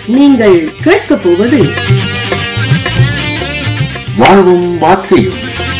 நீங்கள் கேட்கப் போவது வாழ்வும் வார்த்தையும்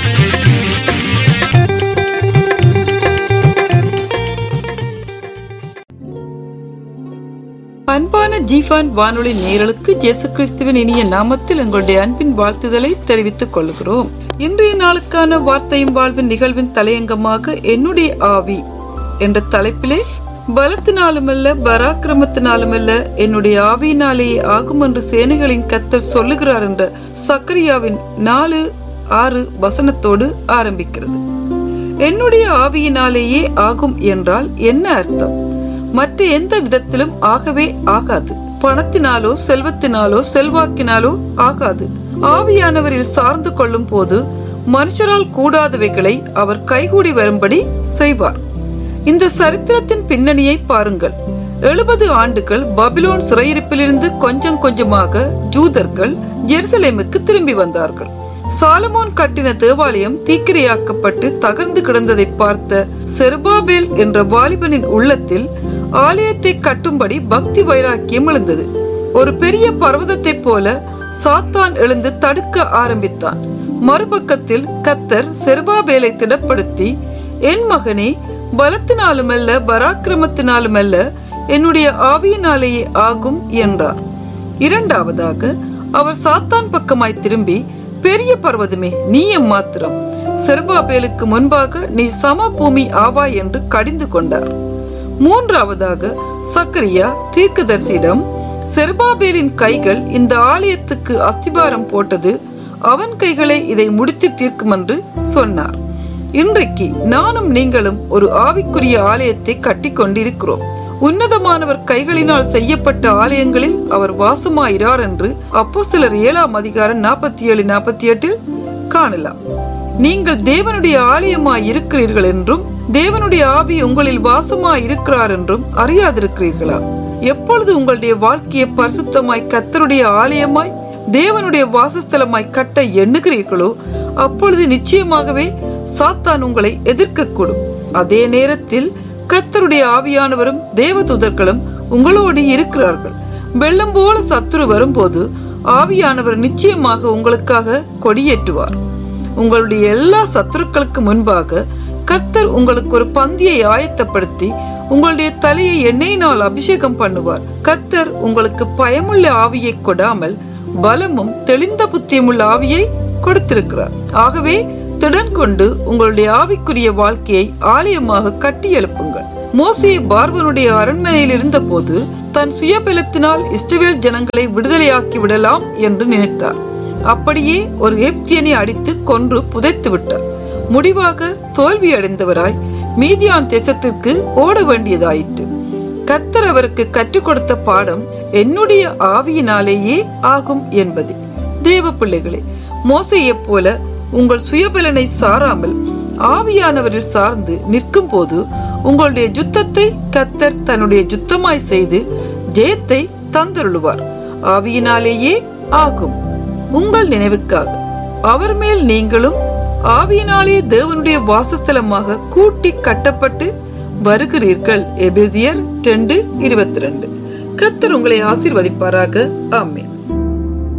அன்பான ஜீஃபான் வானொலி நேயர்களுக்கு இயேசு கிறிஸ்துவின் இனிய நாமத்தில் எங்களுடைய அன்பின் வாழ்த்துதலை தெரிவித்துக் கொள்கிறோம் இன்றைய நாளுக்கான வார்த்தையும் வாழ்வின் நிகழ்வின் தலையங்கமாக என்னுடைய ஆவி என்ற தலைப்பிலே பலத்தினாலுமல்ல பராக்கிரமத்தினாலுமல்ல என்னுடைய ஆவியினாலேயே ஆகும் என்று சேனைகளின் கத்தர் சொல்லுகிறார் என்ற சக்கரியாவின் நாலு ஆறு வசனத்தோடு ஆரம்பிக்கிறது என்னுடைய ஆவியினாலேயே ஆகும் என்றால் என்ன அர்த்தம் மற்ற எந்த விதத்திலும் ஆகவே ஆகாது பணத்தினாலோ செல்வத்தினாலோ செல்வாக்கினாலோ ஆகாது ஆவியானவரில் சார்ந்து கொள்ளும் போது மனுஷரால் கூடாதவைகளை அவர் கைகூடி வரும்படி செய்வார் இந்த சரித்திரத்தின் பின்னணியை பாருங்கள் எழுபது ஆண்டுகள் பபிலோன் சிறையிருப்பிலிருந்து கொஞ்சம் கொஞ்சமாக ஜூதர்கள் ஜெருசலேமுக்கு திரும்பி வந்தார்கள் சாலமோன் கட்டின தேவாலயம் தீக்கிரையாக்கப்பட்டு தகர்ந்து கிடந்ததை பார்த்த செருபாபேல் என்ற வாலிபனின் உள்ளத்தில் ஆலயத்தை கட்டும்படி பக்தி வைராக்கியம் எழுந்தது ஒரு பெரிய பர்வதத்தைப் போல சாத்தான் எழுந்து தடுக்க ஆரம்பித்தான் மறுபக்கத்தில் கத்தர் செருபாபேலை திடப்படுத்தி என் மகனே பலத்தினாலுமல்ல பராக்கிரமத்தினாலுமல்ல என்னுடைய ஆவியினாலேயே ஆகும் என்றார் இரண்டாவதாக அவர் சாத்தான் பக்கமாய் திரும்பி பெரிய பர்வதமே நீ மாத்திரம் செருபாபேலுக்கு முன்பாக நீ சம பூமி ஆவாய் என்று கடிந்து கொண்டார் மூன்றாவதாக சக்கரியா தீர்க்கதரிசியிடம் செருபாபேலின் கைகள் இந்த ஆலயத்துக்கு அஸ்திபாரம் போட்டது அவன் கைகளை இதை முடித்து தீர்க்கும் என்று சொன்னார் இன்றைக்கு நானும் நீங்களும் ஒரு ஆவிக்குரிய ஆலயத்தை கட்டி கொண்டிருக்கிறோம் உன்னதமானவர் கைகளினால் செய்யப்பட்ட ஆலயங்களில் அவர் வாசமாயிரார் என்று அப்போ சிலர் ஏழாம் அதிகாரம் நாற்பத்தி ஏழு நாற்பத்தி எட்டில் காணலாம் நீங்கள் தேவனுடைய ஆலயமாய் இருக்கிறீர்கள் என்றும் தேவனுடைய ஆவி உங்களில் வாசமாய் இருக்கிறார் என்றும் அறியாதிருக்கிறீர்களா எப்பொழுது உங்களுடைய வாழ்க்கையை பரிசுத்தமாய் கத்தருடைய ஆலயமாய் தேவனுடைய வாசஸ்தலமாய் கட்ட எண்ணுகிறீர்களோ அப்பொழுது நிச்சயமாகவே சாத்தான் உங்களை எதிர்க்கக்கூடும் அதே நேரத்தில் கத்தருடைய ஆவியானவரும் தேவதூதர்களும் உங்களோடு இருக்கிறார்கள் வெள்ளம் போல சத்துரு வரும்போது ஆவியானவர் நிச்சயமாக உங்களுக்காக கொடியேற்றுவார் உங்களுடைய எல்லா சத்துருக்களுக்கு முன்பாக கர்த்தர் உங்களுக்கு ஒரு பந்தியை ஆயத்தப்படுத்தி உங்களுடைய தலையை எண்ணெயினால் அபிஷேகம் பண்ணுவார் கர்த்தர் உங்களுக்கு பயமுள்ள ஆவியை கொடாமல் பலமும் தெளிந்த புத்தியமுள்ள ஆவியை கொடுத்திருக்கிறார் ஆகவே திடன் கொண்டு உங்களுடைய ஆவிக்குரிய வாழ்க்கையை ஆலயமாக கட்டி எழுப்புங்கள் மோசையை பார்வனுடைய அரண்மனையில் இருந்த போது தன் சுயபலத்தினால் இஸ்ரவேல் ஜனங்களை விடுதலையாக்கி விடலாம் என்று நினைத்தார் அப்படியே ஒரு எப்தியனை அடித்து கொன்று புதைத்து விட்டார் முடிவாக தோல்வி அடைந்தவராய் மீதியான் தேசத்திற்கு ஓட வேண்டியதாயிற்று கத்தர் அவருக்கு கற்றுக் கொடுத்த பாடம் என்னுடைய ஆவியினாலேயே ஆகும் என்பது தேவ பிள்ளைகளே மோசையைப் போல உங்கள் சுயபலனை சாராமல் ஆவியானவரில் சார்ந்து நிற்கும் போது உங்களுடைய யுத்தத்தை கத்தர் தன்னுடைய யுத்தமாய் செய்து ஜெயத்தை தந்தருளுவார் ஆவியினாலேயே ஆகும் உங்கள் நினைவுக்காக அவர் மேல் நீங்களும் ஆவியினாலே தேவனுடைய வாசஸ்தலமாக கூட்டி கட்டப்பட்டு வருகிறீர்கள் எபேசியர் ரெண்டு இருபத்தி ரெண்டு கத்தர் உங்களை ஆசீர்வதிப்பாராக ஆமேன்